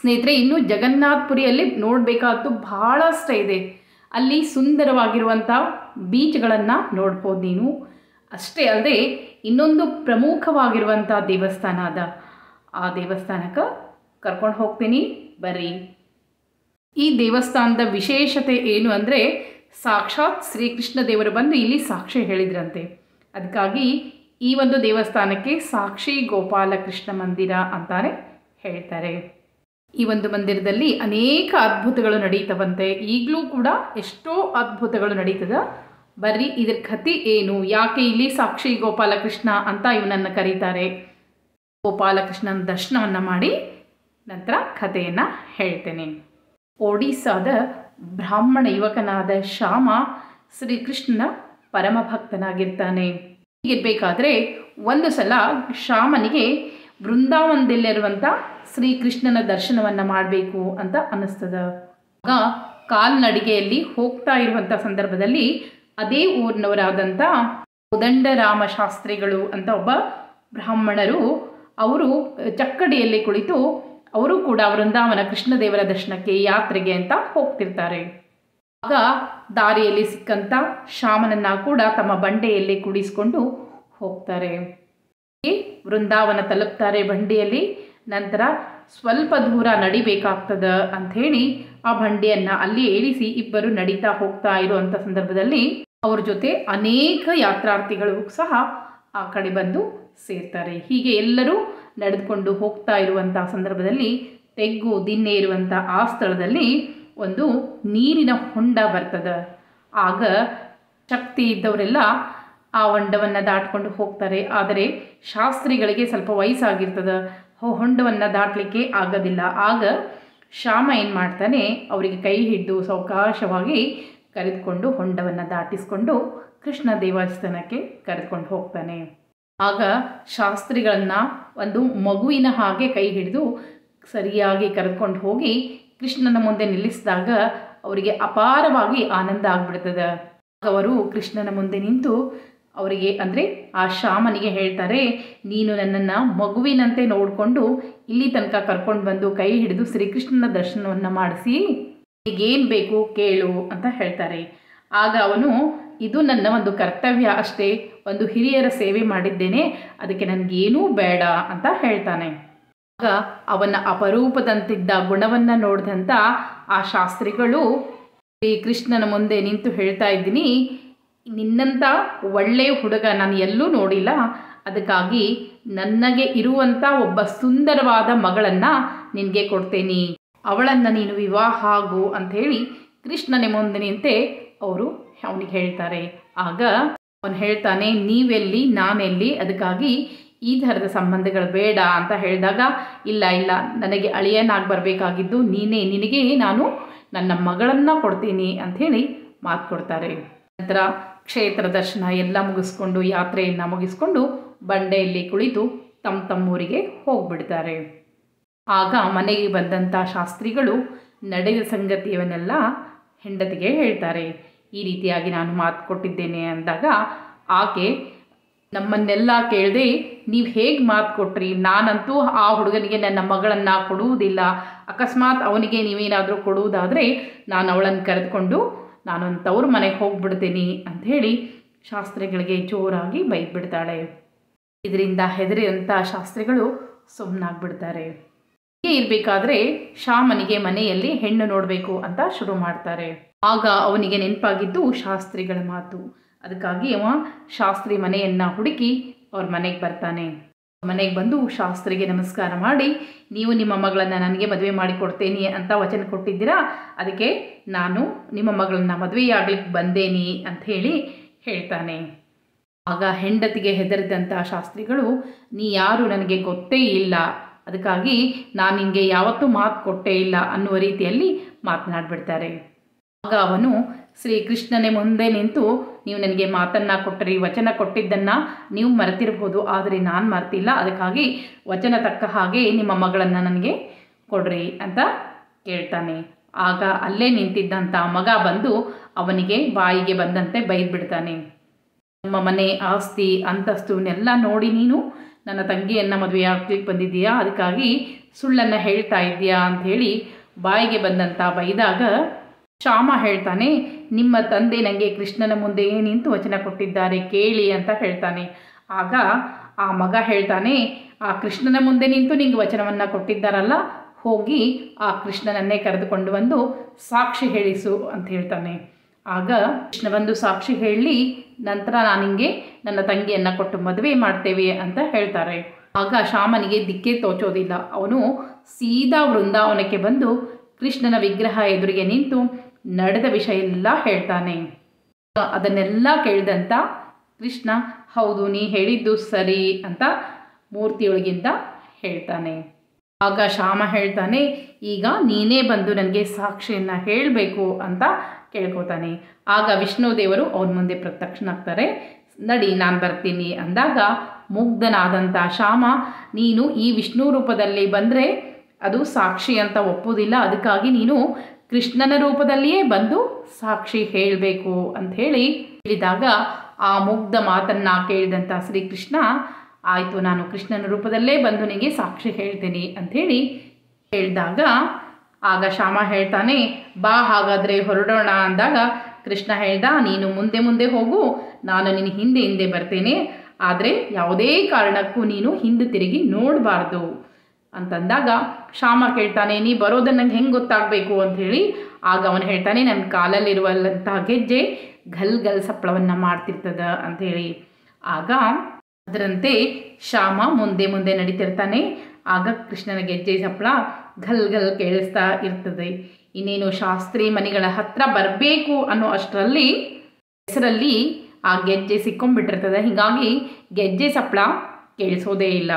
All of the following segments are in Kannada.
ಸ್ನೇಹಿತರೆ ಇನ್ನು ಜಗನ್ನಾಥ್ಪುರಿಯಲ್ಲಿ ನೋಡಬೇಕಾದ್ದು ಬಹಳಷ್ಟೇ ಇದೆ ಅಲ್ಲಿ ಸುಂದರವಾಗಿರುವಂಥ ಬೀಚ್ಗಳನ್ನು ನೋಡ್ಬೋದು ನೀನು ಅಷ್ಟೇ ಅಲ್ಲದೆ ಇನ್ನೊಂದು ಪ್ರಮುಖವಾಗಿರುವಂಥ ದೇವಸ್ಥಾನ ಅದ ಆ ದೇವಸ್ಥಾನಕ್ಕೆ ಕರ್ಕೊಂಡು ಹೋಗ್ತೀನಿ ಬರ್ರಿ ಈ ದೇವಸ್ಥಾನದ ವಿಶೇಷತೆ ಏನು ಅಂದರೆ ಸಾಕ್ಷಾತ್ ಶ್ರೀಕೃಷ್ಣ ದೇವರು ಬಂದು ಇಲ್ಲಿ ಸಾಕ್ಷಿ ಹೇಳಿದ್ರಂತೆ ಅದಕ್ಕಾಗಿ ಈ ಒಂದು ದೇವಸ್ಥಾನಕ್ಕೆ ಸಾಕ್ಷಿ ಗೋಪಾಲಕೃಷ್ಣ ಮಂದಿರ ಅಂತಾನೆ ಹೇಳ್ತಾರೆ ಈ ಒಂದು ಮಂದಿರದಲ್ಲಿ ಅನೇಕ ಅದ್ಭುತಗಳು ನಡೀತವಂತೆ ಈಗಲೂ ಕೂಡ ಎಷ್ಟೋ ಅದ್ಭುತಗಳು ನಡೀತದ ಬರ್ರಿ ಇದ್ರ ಕಥೆ ಏನು ಯಾಕೆ ಇಲ್ಲಿ ಸಾಕ್ಷಿ ಗೋಪಾಲಕೃಷ್ಣ ಅಂತ ಇವನನ್ನು ಕರೀತಾರೆ ಗೋಪಾಲಕೃಷ್ಣನ ದರ್ಶನವನ್ನು ಮಾಡಿ ನಂತರ ಕಥೆಯನ್ನು ಹೇಳ್ತೇನೆ ಒಡಿಸ್ಸಾದ ಬ್ರಾಹ್ಮಣ ಯುವಕನಾದ ಶ್ಯಾಮ ಶ್ರೀಕೃಷ್ಣನ ಪರಮ ಭಕ್ತನಾಗಿರ್ತಾನೆ ಹೀಗಿರ್ಬೇಕಾದ್ರೆ ಒಂದು ಸಲ ಶ್ಯಾಮನಿಗೆ ಬೃಂದಾವನದಲ್ಲಿರುವಂಥ ಶ್ರೀಕೃಷ್ಣನ ದರ್ಶನವನ್ನು ಮಾಡಬೇಕು ಅಂತ ಅನ್ನಿಸ್ತದ ಆಗ ಕಾಲ್ನಡಿಗೆಯಲ್ಲಿ ಹೋಗ್ತಾ ಇರುವಂಥ ಸಂದರ್ಭದಲ್ಲಿ ಅದೇ ಊರಿನವರಾದಂಥ ಉದಂಡರಾಮ ಶಾಸ್ತ್ರಿಗಳು ಅಂತ ಒಬ್ಬ ಬ್ರಾಹ್ಮಣರು ಅವರು ಚಕ್ಕಡಿಯಲ್ಲಿ ಕುಳಿತು ಅವರು ಕೂಡ ವೃಂದಾವನ ಕೃಷ್ಣದೇವರ ದರ್ಶನಕ್ಕೆ ಯಾತ್ರೆಗೆ ಅಂತ ಹೋಗ್ತಿರ್ತಾರೆ ಆಗ ದಾರಿಯಲ್ಲಿ ಸಿಕ್ಕಂಥ ಶ್ಯಾಮನನ್ನ ಕೂಡ ತಮ್ಮ ಬಂಡೆಯಲ್ಲಿ ಕುಡಿಸ್ಕೊಂಡು ಹೋಗ್ತಾರೆ ವೃಂದಾವನ ತಲುಪ್ತಾರೆ ಬಂಡಿಯಲ್ಲಿ ನಂತರ ಸ್ವಲ್ಪ ದೂರ ನಡಿಬೇಕಾಗ್ತದ ಅಂಥೇಳಿ ಆ ಬಂಡಿಯನ್ನು ಅಲ್ಲಿ ಏಳಿಸಿ ಇಬ್ಬರು ನಡೀತಾ ಹೋಗ್ತಾ ಇರುವಂಥ ಸಂದರ್ಭದಲ್ಲಿ ಅವ್ರ ಜೊತೆ ಅನೇಕ ಯಾತ್ರಾರ್ಥಿಗಳು ಸಹ ಆ ಕಡೆ ಬಂದು ಸೇರ್ತಾರೆ ಹೀಗೆ ಎಲ್ಲರೂ ನಡೆದುಕೊಂಡು ಹೋಗ್ತಾ ಇರುವಂಥ ಸಂದರ್ಭದಲ್ಲಿ ತೆಗ್ಗು ದಿನ್ನೆ ಇರುವಂಥ ಆ ಸ್ಥಳದಲ್ಲಿ ಒಂದು ನೀರಿನ ಹೊಂಡ ಬರ್ತದೆ ಆಗ ಶಕ್ತಿ ಇದ್ದವರೆಲ್ಲ ಆ ಹೊಂಡವನ್ನು ದಾಟ್ಕೊಂಡು ಹೋಗ್ತಾರೆ ಆದರೆ ಶಾಸ್ತ್ರಿಗಳಿಗೆ ಸ್ವಲ್ಪ ವಯಸ್ಸಾಗಿರ್ತದೆ ಹೊಂಡವನ್ನು ದಾಟಲಿಕ್ಕೆ ಆಗೋದಿಲ್ಲ ಆಗ ಶ್ಯಾಮ ಏನು ಮಾಡ್ತಾನೆ ಅವರಿಗೆ ಕೈ ಹಿಡಿದು ಸಾವಕಾಶವಾಗಿ ಕರೆದುಕೊಂಡು ಹೊಂಡವನ್ನು ದಾಟಿಸ್ಕೊಂಡು ಕೃಷ್ಣ ದೇವಸ್ಥಾನಕ್ಕೆ ಕರೆದುಕೊಂಡು ಹೋಗ್ತಾನೆ ಆಗ ಶಾಸ್ತ್ರಿಗಳನ್ನ ಒಂದು ಮಗುವಿನ ಹಾಗೆ ಕೈ ಹಿಡಿದು ಸರಿಯಾಗಿ ಕರೆದುಕೊಂಡು ಹೋಗಿ ಕೃಷ್ಣನ ಮುಂದೆ ನಿಲ್ಲಿಸಿದಾಗ ಅವರಿಗೆ ಅಪಾರವಾಗಿ ಆನಂದ ಆಗ್ಬಿಡ್ತದೆ ಅವರು ಕೃಷ್ಣನ ಮುಂದೆ ನಿಂತು ಅವರಿಗೆ ಅಂದರೆ ಆ ಶ್ಯಾಮನಿಗೆ ಹೇಳ್ತಾರೆ ನೀನು ನನ್ನನ್ನು ಮಗುವಿನಂತೆ ನೋಡಿಕೊಂಡು ಇಲ್ಲಿ ತನಕ ಕರ್ಕೊಂಡು ಬಂದು ಕೈ ಹಿಡಿದು ಶ್ರೀಕೃಷ್ಣನ ದರ್ಶನವನ್ನು ಮಾಡಿಸಿ ಈಗೇನು ಬೇಕು ಕೇಳು ಅಂತ ಹೇಳ್ತಾರೆ ಆಗ ಅವನು ಇದು ನನ್ನ ಒಂದು ಕರ್ತವ್ಯ ಅಷ್ಟೇ ಒಂದು ಹಿರಿಯರ ಸೇವೆ ಮಾಡಿದ್ದೇನೆ ಅದಕ್ಕೆ ನನಗೇನೂ ಬೇಡ ಅಂತ ಹೇಳ್ತಾನೆ ಆಗ ಅವನ ಅಪರೂಪದಂತಿದ್ದ ಗುಣವನ್ನು ನೋಡಿದಂಥ ಆ ಶಾಸ್ತ್ರಿಗಳು ಶ್ರೀ ಕೃಷ್ಣನ ಮುಂದೆ ನಿಂತು ಹೇಳ್ತಾ ಇದ್ದೀನಿ ನಿನ್ನಂಥ ಒಳ್ಳೆಯ ಹುಡುಗ ನಾನು ಎಲ್ಲೂ ನೋಡಿಲ್ಲ ಅದಕ್ಕಾಗಿ ನನಗೆ ಇರುವಂಥ ಒಬ್ಬ ಸುಂದರವಾದ ಮಗಳನ್ನು ನಿನಗೆ ಕೊಡ್ತೇನೆ ಅವಳನ್ನು ನೀನು ವಿವಾಹ ಆಗು ಅಂಥೇಳಿ ಕೃಷ್ಣನ ಮುಂದೆ ನಿಂತೆ ಅವರು ಅವನಿಗೆ ಹೇಳ್ತಾರೆ ಆಗ ಅವನು ಹೇಳ್ತಾನೆ ನೀವೆಲ್ಲಿ ನಾನೆಲ್ಲಿ ಅದಕ್ಕಾಗಿ ಈ ಥರದ ಸಂಬಂಧಗಳು ಬೇಡ ಅಂತ ಹೇಳಿದಾಗ ಇಲ್ಲ ಇಲ್ಲ ನನಗೆ ಅಳಿಯನಾಗಿ ಬರಬೇಕಾಗಿದ್ದು ನೀನೇ ನಿನಗೆ ನಾನು ನನ್ನ ಮಗಳನ್ನು ಕೊಡ್ತೀನಿ ಅಂಥೇಳಿ ಮಾತು ಕೊಡ್ತಾರೆ ನಂತರ ಕ್ಷೇತ್ರ ದರ್ಶನ ಎಲ್ಲ ಮುಗಿಸ್ಕೊಂಡು ಯಾತ್ರೆಯನ್ನು ಮುಗಿಸ್ಕೊಂಡು ಬಂಡೆಯಲ್ಲಿ ಕುಳಿತು ತಮ್ಮ ತಮ್ಮೂರಿಗೆ ಹೋಗ್ಬಿಡ್ತಾರೆ ಆಗ ಮನೆಗೆ ಬಂದಂಥ ಶಾಸ್ತ್ರಿಗಳು ನಡೆದ ಸಂಗತಿಯವನ್ನೆಲ್ಲ ಹೆಂಡತಿಗೆ ಹೇಳ್ತಾರೆ ಈ ರೀತಿಯಾಗಿ ನಾನು ಮಾತು ಕೊಟ್ಟಿದ್ದೇನೆ ಅಂದಾಗ ಆಕೆ ನಮ್ಮನ್ನೆಲ್ಲ ಕೇಳದೆ ನೀವು ಹೇಗೆ ಮಾತು ಕೊಟ್ರಿ ನಾನಂತೂ ಆ ಹುಡುಗನಿಗೆ ನನ್ನ ಮಗಳನ್ನು ಕೊಡುವುದಿಲ್ಲ ಅಕಸ್ಮಾತ್ ಅವನಿಗೆ ನೀವೇನಾದರೂ ಕೊಡುವುದಾದರೆ ನಾನು ಅವಳನ್ನು ಕರೆದುಕೊಂಡು ನಾನೊಂದು ತವ್ರ ಮನೆಗೆ ಹೋಗ್ಬಿಡ್ತೀನಿ ಅಂಥೇಳಿ ಶಾಸ್ತ್ರಿಗಳಿಗೆ ಜೋರಾಗಿ ಬೈದ್ಬಿಡ್ತಾಳೆ ಇದರಿಂದ ಹೆದರಿದಂಥ ಶಾಸ್ತ್ರಿಗಳು ಸುಮ್ಮನಾಗ್ಬಿಡ್ತಾರೆ ಹೀಗೆ ಇರಬೇಕಾದ್ರೆ ಶ್ಯಾಮನಿಗೆ ಮನೆಯಲ್ಲಿ ಹೆಣ್ಣು ನೋಡಬೇಕು ಅಂತ ಶುರು ಮಾಡ್ತಾರೆ ಆಗ ಅವನಿಗೆ ನೆನಪಾಗಿದ್ದು ಶಾಸ್ತ್ರಿಗಳ ಮಾತು ಅದಕ್ಕಾಗಿ ಅವ ಶಾಸ್ತ್ರಿ ಮನೆಯನ್ನು ಹುಡುಕಿ ಅವ್ರ ಮನೆಗೆ ಬರ್ತಾನೆ ಮನೆಗೆ ಬಂದು ಶಾಸ್ತ್ರಿಗೆ ನಮಸ್ಕಾರ ಮಾಡಿ ನೀವು ನಿಮ್ಮ ಮಗಳನ್ನು ನನಗೆ ಮದುವೆ ಮಾಡಿಕೊಡ್ತೇನೆ ಅಂತ ವಚನ ಕೊಟ್ಟಿದ್ದೀರಾ ಅದಕ್ಕೆ ನಾನು ನಿಮ್ಮ ಮಗಳನ್ನ ಮದುವೆಯಾಗ್ಲಿಕ್ಕೆ ಬಂದೇನಿ ಅಂತ ಹೇಳಿ ಹೇಳ್ತಾನೆ ಆಗ ಹೆಂಡತಿಗೆ ಹೆದರಿದಂಥ ಶಾಸ್ತ್ರಿಗಳು ನೀ ಯಾರು ನನಗೆ ಗೊತ್ತೇ ಇಲ್ಲ ಅದಕ್ಕಾಗಿ ನಾನು ನಿನಗೆ ಯಾವತ್ತೂ ಮಾತು ಕೊಟ್ಟೇ ಇಲ್ಲ ಅನ್ನುವ ರೀತಿಯಲ್ಲಿ ಮಾತನಾಡ್ಬಿಡ್ತಾರೆ ಆಗ ಅವನು ಶ್ರೀಕೃಷ್ಣನೇ ಮುಂದೆ ನಿಂತು ನೀವು ನನಗೆ ಮಾತನ್ನು ಕೊಟ್ಟರಿ ವಚನ ಕೊಟ್ಟಿದ್ದನ್ನು ನೀವು ಮರೆತಿರ್ಬೋದು ಆದರೆ ನಾನು ಮರ್ತಿಲ್ಲ ಅದಕ್ಕಾಗಿ ವಚನ ತಕ್ಕ ಹಾಗೆ ನಿಮ್ಮ ಮಗಳನ್ನು ನನಗೆ ಕೊಡ್ರಿ ಅಂತ ಕೇಳ್ತಾನೆ ಆಗ ಅಲ್ಲೇ ನಿಂತಿದ್ದಂಥ ಮಗ ಬಂದು ಅವನಿಗೆ ಬಾಯಿಗೆ ಬಂದಂತೆ ಬೈದ್ಬಿಡ್ತಾನೆ ನಮ್ಮ ಮನೆ ಆಸ್ತಿ ಅಂತಸ್ತುವನ್ನೆಲ್ಲ ನೋಡಿ ನೀನು ನನ್ನ ತಂಗಿಯನ್ನು ಮದುವೆ ಆಗ್ಲಿಕ್ಕೆ ಬಂದಿದ್ದೀಯಾ ಅದಕ್ಕಾಗಿ ಸುಳ್ಳನ್ನು ಹೇಳ್ತಾ ಇದ್ದೀಯಾ ಅಂಥೇಳಿ ಬಾಯಿಗೆ ಬಂದಂಥ ಬೈದಾಗ ಶ್ಯಾಮ ಹೇಳ್ತಾನೆ ನಿಮ್ಮ ತಂದೆ ನನಗೆ ಕೃಷ್ಣನ ಮುಂದೆ ನಿಂತು ವಚನ ಕೊಟ್ಟಿದ್ದಾರೆ ಕೇಳಿ ಅಂತ ಹೇಳ್ತಾನೆ ಆಗ ಆ ಮಗ ಹೇಳ್ತಾನೆ ಆ ಕೃಷ್ಣನ ಮುಂದೆ ನಿಂತು ನಿಂಗೆ ವಚನವನ್ನು ಕೊಟ್ಟಿದ್ದಾರಲ್ಲ ಹೋಗಿ ಆ ಕೃಷ್ಣನನ್ನೇ ಕರೆದುಕೊಂಡು ಬಂದು ಸಾಕ್ಷಿ ಹೇಳಿಸು ಅಂತ ಹೇಳ್ತಾನೆ ಆಗ ಕೃಷ್ಣ ಬಂದು ಸಾಕ್ಷಿ ಹೇಳಿ ನಂತರ ನಾನು ನಿಂಗೆ ನನ್ನ ತಂಗಿಯನ್ನು ಕೊಟ್ಟು ಮದುವೆ ಮಾಡ್ತೇವೆ ಅಂತ ಹೇಳ್ತಾರೆ ಆಗ ಶ್ಯಾಮನಿಗೆ ದಿಕ್ಕೇ ತೋಚೋದಿಲ್ಲ ಅವನು ಸೀದಾ ವೃಂದಾವನಕ್ಕೆ ಬಂದು ಕೃಷ್ಣನ ವಿಗ್ರಹ ಎದುರಿಗೆ ನಿಂತು ನಡೆದ ವಿಷಯ ಎಲ್ಲ ಹೇಳ್ತಾನೆ ಅದನ್ನೆಲ್ಲ ಕೇಳಿದಂಥ ಕೃಷ್ಣ ಹೌದು ನೀ ಹೇಳಿದ್ದು ಸರಿ ಅಂತ ಮೂರ್ತಿಯೊಳಗಿಂದ ಹೇಳ್ತಾನೆ ಆಗ ಶ್ಯಾಮ ಹೇಳ್ತಾನೆ ಈಗ ನೀನೇ ಬಂದು ನನಗೆ ಸಾಕ್ಷಿಯನ್ನು ಹೇಳಬೇಕು ಅಂತ ಕೇಳ್ಕೊತಾನೆ ಆಗ ವಿಷ್ಣು ದೇವರು ಅವನ ಮುಂದೆ ಪ್ರತ್ಯಕ್ಷನಾಗ್ತಾರೆ ನಡಿ ನಾನು ಬರ್ತೀನಿ ಅಂದಾಗ ಮುಗ್ಧನಾದಂಥ ಶ್ಯಾಮ ನೀನು ಈ ವಿಷ್ಣು ರೂಪದಲ್ಲಿ ಬಂದರೆ ಅದು ಸಾಕ್ಷಿ ಅಂತ ಒಪ್ಪುವುದಿಲ್ಲ ಅದಕ್ಕಾಗಿ ನೀನು ಕೃಷ್ಣನ ರೂಪದಲ್ಲಿಯೇ ಬಂದು ಸಾಕ್ಷಿ ಹೇಳಬೇಕು ಅಂತ ಹೇಳಿ ಹೇಳಿದಾಗ ಆ ಮುಗ್ಧ ಮಾತನ್ನ ಕೇಳಿದಂಥ ಶ್ರೀಕೃಷ್ಣ ಆಯಿತು ನಾನು ಕೃಷ್ಣನ ರೂಪದಲ್ಲೇ ಬಂದು ನಿನಗೆ ಸಾಕ್ಷಿ ಹೇಳ್ತೀನಿ ಅಂಥೇಳಿ ಹೇಳಿದಾಗ ಆಗ ಶ್ಯಾಮ ಹೇಳ್ತಾನೆ ಬಾ ಹಾಗಾದರೆ ಹೊರಡೋಣ ಅಂದಾಗ ಕೃಷ್ಣ ಹೇಳ್ದ ನೀನು ಮುಂದೆ ಮುಂದೆ ಹೋಗು ನಾನು ನಿನ್ನ ಹಿಂದೆ ಹಿಂದೆ ಬರ್ತೇನೆ ಆದರೆ ಯಾವುದೇ ಕಾರಣಕ್ಕೂ ನೀನು ಹಿಂದೆ ತಿರುಗಿ ನೋಡಬಾರ್ದು ಅಂತಂದಾಗ ಶ್ಯಾಮ ಕೇಳ್ತಾನೆ ನೀ ಬರೋದನ್ನ ನಂಗೆ ಹೆಂಗೆ ಗೊತ್ತಾಗಬೇಕು ಅಂಥೇಳಿ ಆಗ ಅವನು ಹೇಳ್ತಾನೆ ನನ್ನ ಕಾಲಲ್ಲಿರುವಂಥ ಗೆಜ್ಜೆ ಗಲ್ ಗಲ್ ಸಪ್ಪಳವನ್ನು ಮಾಡ್ತಿರ್ತದ ಅಂಥೇಳಿ ಆಗ ಅದರಂತೆ ಶ್ಯಾಮ ಮುಂದೆ ಮುಂದೆ ನಡೀತಿರ್ತಾನೆ ಆಗ ಕೃಷ್ಣನ ಗೆಜ್ಜೆ ಸಪ್ಪಳ ಘಲ್ ಘಲ್ ಕೇಳಿಸ್ತಾ ಇರ್ತದೆ ಇನ್ನೇನು ಶಾಸ್ತ್ರಿ ಮನೆಗಳ ಹತ್ರ ಬರಬೇಕು ಅನ್ನೋ ಅಷ್ಟರಲ್ಲಿ ಹೆಸರಲ್ಲಿ ಆ ಗೆಜ್ಜೆ ಸಿಕ್ಕೊಂಡ್ಬಿಟ್ಟಿರ್ತದೆ ಹೀಗಾಗಿ ಗೆಜ್ಜೆ ಸಪ್ಪಳ ಕೇಳಿಸೋದೇ ಇಲ್ಲ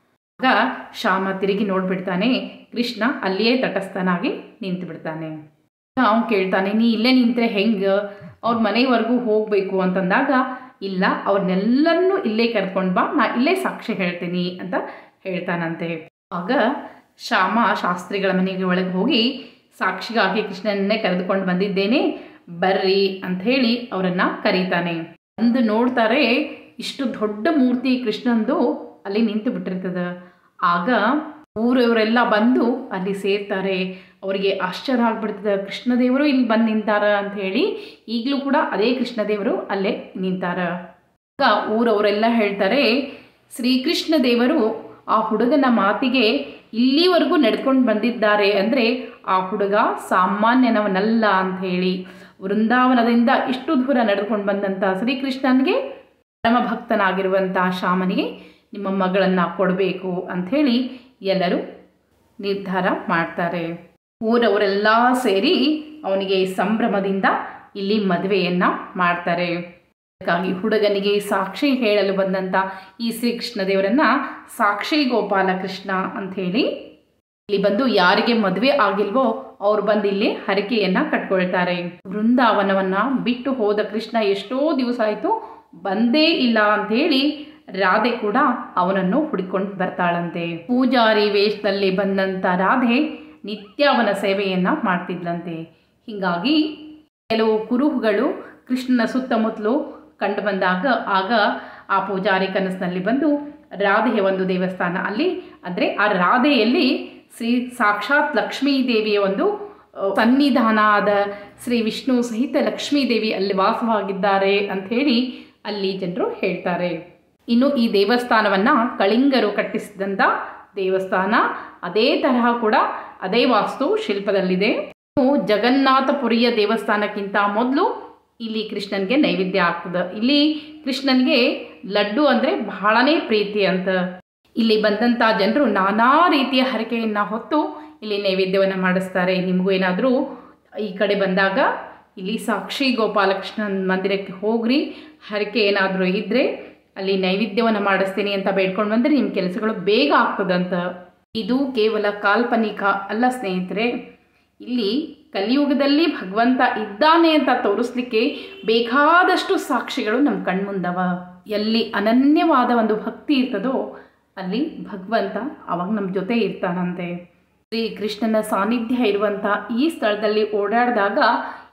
ಆಗ ಶ್ಯಾಮ ತಿರುಗಿ ನೋಡ್ಬಿಡ್ತಾನೆ ಕೃಷ್ಣ ಅಲ್ಲಿಯೇ ತಟಸ್ಥನಾಗಿ ನಿಂತು ಬಿಡ್ತಾನೆ ಅವನು ಕೇಳ್ತಾನೆ ನೀ ಇಲ್ಲೇ ನಿಂತರೆ ಹೆಂಗೆ ಅವ್ರ ಮನೆವರೆಗೂ ಹೋಗಬೇಕು ಅಂತಂದಾಗ ಇಲ್ಲ ಅವ್ರನ್ನೆಲ್ಲರನ್ನೂ ಇಲ್ಲೇ ಕರ್ಕೊಂಡು ಬಾ ನಾ ಇಲ್ಲೇ ಸಾಕ್ಷಿ ಹೇಳ್ತೀನಿ ಅಂತ ಹೇಳ್ತಾನಂತೆ ಆಗ ಶ್ಯಾಮ ಶಾಸ್ತ್ರಿಗಳ ಮನೆಗೆ ಒಳಗೆ ಹೋಗಿ ಸಾಕ್ಷಿಗಾಗಿ ಕೃಷ್ಣನನ್ನೇ ಕರೆದುಕೊಂಡು ಬಂದಿದ್ದೇನೆ ಬರ್ರಿ ಅಂತ ಹೇಳಿ ಅವರನ್ನು ಕರೀತಾನೆ ಅಂದು ನೋಡ್ತಾರೆ ಇಷ್ಟು ದೊಡ್ಡ ಮೂರ್ತಿ ಕೃಷ್ಣಂದು ಅಲ್ಲಿ ನಿಂತು ಬಿಟ್ಟಿರ್ತದ ಆಗ ಊರವರೆಲ್ಲ ಬಂದು ಅಲ್ಲಿ ಸೇರ್ತಾರೆ ಅವರಿಗೆ ಆಶ್ಚರ್ಯ ಆಗ್ಬಿಡ್ತದೆ ಕೃಷ್ಣದೇವರು ಇಲ್ಲಿ ಬಂದು ನಿಂತಾರ ಅಂತ ಹೇಳಿ ಈಗಲೂ ಕೂಡ ಅದೇ ಕೃಷ್ಣದೇವರು ಅಲ್ಲೇ ನಿಂತಾರ ಆಗ ಊರವರೆಲ್ಲ ಹೇಳ್ತಾರೆ ಶ್ರೀಕೃಷ್ಣ ದೇವರು ಆ ಹುಡುಗನ ಮಾತಿಗೆ ಇಲ್ಲಿವರೆಗೂ ನಡ್ಕೊಂಡು ಬಂದಿದ್ದಾರೆ ಅಂದರೆ ಆ ಹುಡುಗ ಸಾಮಾನ್ಯನವನಲ್ಲ ಅಂತ ಹೇಳಿ ವೃಂದಾವನದಿಂದ ಇಷ್ಟು ದೂರ ನಡೆದುಕೊಂಡು ಬಂದಂಥ ಶ್ರೀಕೃಷ್ಣನಿಗೆ ಪರಮ ಭಕ್ತನಾಗಿರುವಂಥ ಶ್ಯಾಮನಿಗೆ ನಿಮ್ಮ ಮಗಳನ್ನು ಕೊಡಬೇಕು ಅಂಥೇಳಿ ಎಲ್ಲರೂ ನಿರ್ಧಾರ ಮಾಡ್ತಾರೆ ಊರವರೆಲ್ಲ ಸೇರಿ ಅವನಿಗೆ ಸಂಭ್ರಮದಿಂದ ಇಲ್ಲಿ ಮದುವೆಯನ್ನು ಮಾಡ್ತಾರೆ ಅದಕ್ಕಾಗಿ ಹುಡುಗನಿಗೆ ಸಾಕ್ಷಿ ಹೇಳಲು ಬಂದಂಥ ಈ ಶ್ರೀಕೃಷ್ಣ ದೇವರನ್ನ ಸಾಕ್ಷಿ ಗೋಪಾಲ ಕೃಷ್ಣ ಅಂಥೇಳಿ ಇಲ್ಲಿ ಬಂದು ಯಾರಿಗೆ ಮದುವೆ ಆಗಿಲ್ವೋ ಅವ್ರು ಬಂದು ಇಲ್ಲಿ ಹರಕೆಯನ್ನು ಕಟ್ಕೊಳ್ತಾರೆ ವೃಂದಾವನವನ್ನ ಬಿಟ್ಟು ಹೋದ ಕೃಷ್ಣ ಎಷ್ಟೋ ದಿವಸ ಆಯಿತು ಬಂದೇ ಇಲ್ಲ ಅಂಥೇಳಿ ರಾಧೆ ಕೂಡ ಅವನನ್ನು ಹುಡುಕೊಂಡು ಬರ್ತಾಳಂತೆ ಪೂಜಾರಿ ವೇಷದಲ್ಲಿ ಬಂದಂಥ ರಾಧೆ ನಿತ್ಯ ಅವನ ಸೇವೆಯನ್ನು ಮಾಡ್ತಿದ್ಲಂತೆ ಹೀಗಾಗಿ ಕೆಲವು ಕುರುಹುಗಳು ಕೃಷ್ಣನ ಸುತ್ತಮುತ್ತಲು ಕಂಡು ಬಂದಾಗ ಆಗ ಆ ಪೂಜಾರಿ ಕನಸಿನಲ್ಲಿ ಬಂದು ರಾಧೆಯ ಒಂದು ದೇವಸ್ಥಾನ ಅಲ್ಲಿ ಅಂದರೆ ಆ ರಾಧೆಯಲ್ಲಿ ಶ್ರೀ ಸಾಕ್ಷಾತ್ ಲಕ್ಷ್ಮೀ ದೇವಿಯ ಒಂದು ಸನ್ನಿಧಾನ ಆದ ಶ್ರೀ ವಿಷ್ಣು ಸಹಿತ ಲಕ್ಷ್ಮೀ ದೇವಿ ಅಲ್ಲಿ ವಾಸವಾಗಿದ್ದಾರೆ ಅಂಥೇಳಿ ಅಲ್ಲಿ ಜನರು ಹೇಳ್ತಾರೆ ಇನ್ನು ಈ ದೇವಸ್ಥಾನವನ್ನು ಕಳಿಂಗರು ಕಟ್ಟಿಸಿದಂಥ ದೇವಸ್ಥಾನ ಅದೇ ತರಹ ಕೂಡ ಅದೇ ವಾಸ್ತು ಶಿಲ್ಪದಲ್ಲಿದೆ ಜಗನ್ನಾಥಪುರಿಯ ದೇವಸ್ಥಾನಕ್ಕಿಂತ ಮೊದಲು ಇಲ್ಲಿ ಕೃಷ್ಣನಿಗೆ ನೈವೇದ್ಯ ಆಗ್ತದೆ ಇಲ್ಲಿ ಕೃಷ್ಣನಿಗೆ ಲಡ್ಡು ಅಂದರೆ ಬಹಳನೇ ಪ್ರೀತಿ ಅಂತ ಇಲ್ಲಿ ಬಂದಂಥ ಜನರು ನಾನಾ ರೀತಿಯ ಹರಕೆಯನ್ನು ಹೊತ್ತು ಇಲ್ಲಿ ನೈವೇದ್ಯವನ್ನು ಮಾಡಿಸ್ತಾರೆ ನಿಮಗೂ ಏನಾದರೂ ಈ ಕಡೆ ಬಂದಾಗ ಇಲ್ಲಿ ಸಾಕ್ಷಿ ಗೋಪಾಲಕೃಷ್ಣನ ಮಂದಿರಕ್ಕೆ ಹೋಗ್ರಿ ಹರಕೆ ಏನಾದರೂ ಇದ್ದರೆ ಅಲ್ಲಿ ನೈವೇದ್ಯವನ್ನು ಮಾಡಿಸ್ತೀನಿ ಅಂತ ಬೇಡ್ಕೊಂಡು ಬಂದರೆ ನಿಮ್ಮ ಕೆಲಸಗಳು ಬೇಗ ಆಗ್ತದಂತ ಇದು ಕೇವಲ ಕಾಲ್ಪನಿಕ ಅಲ್ಲ ಸ್ನೇಹಿತರೆ ಇಲ್ಲಿ ಕಲಿಯುಗದಲ್ಲಿ ಭಗವಂತ ಇದ್ದಾನೆ ಅಂತ ತೋರಿಸ್ಲಿಕ್ಕೆ ಬೇಕಾದಷ್ಟು ಸಾಕ್ಷಿಗಳು ನಮ್ಮ ಕಣ್ಮುಂದವ ಎಲ್ಲಿ ಅನನ್ಯವಾದ ಒಂದು ಭಕ್ತಿ ಇರ್ತದೋ ಅಲ್ಲಿ ಭಗವಂತ ಅವಾಗ ನಮ್ಮ ಜೊತೆ ಇರ್ತಾನಂತೆ ಶ್ರೀ ಕೃಷ್ಣನ ಸಾನ್ನಿಧ್ಯ ಇರುವಂಥ ಈ ಸ್ಥಳದಲ್ಲಿ ಓಡಾಡಿದಾಗ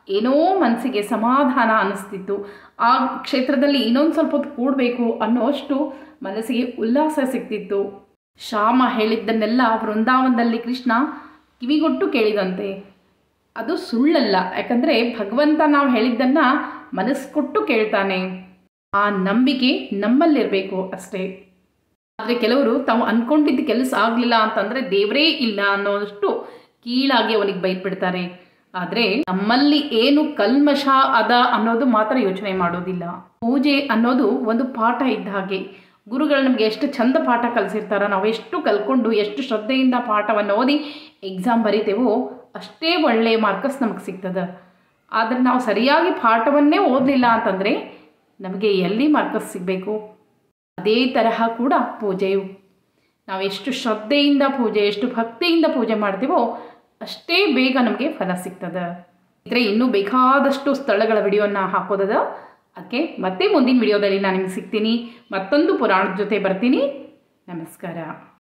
ಏನೋ ಮನಸ್ಸಿಗೆ ಸಮಾಧಾನ ಅನ್ನಿಸ್ತಿತ್ತು ಆ ಕ್ಷೇತ್ರದಲ್ಲಿ ಇನ್ನೊಂದು ಸ್ವಲ್ಪ ಹೊತ್ತು ಕೂಡಬೇಕು ಅನ್ನೋಷ್ಟು ಮನಸ್ಸಿಗೆ ಉಲ್ಲಾಸ ಸಿಗ್ತಿತ್ತು ಶ್ಯಾಮ ಹೇಳಿದ್ದನ್ನೆಲ್ಲ ವೃಂದಾವನದಲ್ಲಿ ಕೃಷ್ಣ ಕಿವಿಗೊಟ್ಟು ಕೇಳಿದಂತೆ ಅದು ಸುಳ್ಳಲ್ಲ ಯಾಕಂದರೆ ಭಗವಂತ ನಾವು ಹೇಳಿದ್ದನ್ನು ಮನಸ್ಸು ಕೊಟ್ಟು ಕೇಳ್ತಾನೆ ಆ ನಂಬಿಕೆ ನಮ್ಮಲ್ಲಿರಬೇಕು ಅಷ್ಟೇ ಆದರೆ ಕೆಲವರು ತಾವು ಅಂದ್ಕೊಂಡಿದ್ದ ಕೆಲಸ ಆಗಲಿಲ್ಲ ಅಂತಂದರೆ ದೇವರೇ ಇಲ್ಲ ಅನ್ನೋಷ್ಟು ಕೀಳಾಗಿ ಅವನಿಗೆ ಬೈದ್ಬಿಡ್ತಾರೆ ಆದರೆ ನಮ್ಮಲ್ಲಿ ಏನು ಕಲ್ಮಶ ಅದ ಅನ್ನೋದು ಮಾತ್ರ ಯೋಚನೆ ಮಾಡೋದಿಲ್ಲ ಪೂಜೆ ಅನ್ನೋದು ಒಂದು ಪಾಠ ಇದ್ದ ಹಾಗೆ ಗುರುಗಳು ನಮಗೆ ಎಷ್ಟು ಚಂದ ಪಾಠ ಕಲಿಸಿರ್ತಾರ ನಾವು ಎಷ್ಟು ಕಲ್ಕೊಂಡು ಎಷ್ಟು ಶ್ರದ್ಧೆಯಿಂದ ಪಾಠವನ್ನು ಓದಿ ಎಕ್ಸಾಮ್ ಬರಿತೇವೋ ಅಷ್ಟೇ ಒಳ್ಳೆಯ ಮಾರ್ಕಸ್ ನಮಗೆ ಸಿಗ್ತದೆ ಆದರೆ ನಾವು ಸರಿಯಾಗಿ ಪಾಠವನ್ನೇ ಓದಲಿಲ್ಲ ಅಂತಂದರೆ ನಮಗೆ ಎಲ್ಲಿ ಮಾರ್ಕಸ್ ಸಿಗಬೇಕು ಅದೇ ತರಹ ಕೂಡ ಪೂಜೆಯು ನಾವು ಎಷ್ಟು ಶ್ರದ್ಧೆಯಿಂದ ಪೂಜೆ ಎಷ್ಟು ಭಕ್ತಿಯಿಂದ ಪೂಜೆ ಮಾಡ್ತೀವೋ ಅಷ್ಟೇ ಬೇಗ ನಮಗೆ ಫಲ ಸಿಗ್ತದೆ ಇದ್ರೆ ಇನ್ನೂ ಬೇಕಾದಷ್ಟು ಸ್ಥಳಗಳ ವಿಡಿಯೋನ ಹಾಕೋದದ ಅದಕ್ಕೆ ಮತ್ತೆ ಮುಂದಿನ ವಿಡಿಯೋದಲ್ಲಿ ನಾನು ನಿಮಗೆ ಸಿಗ್ತೀನಿ ಮತ್ತೊಂದು ಪುರಾಣದ ಜೊತೆ ಬರ್ತೀನಿ ನಮಸ್ಕಾರ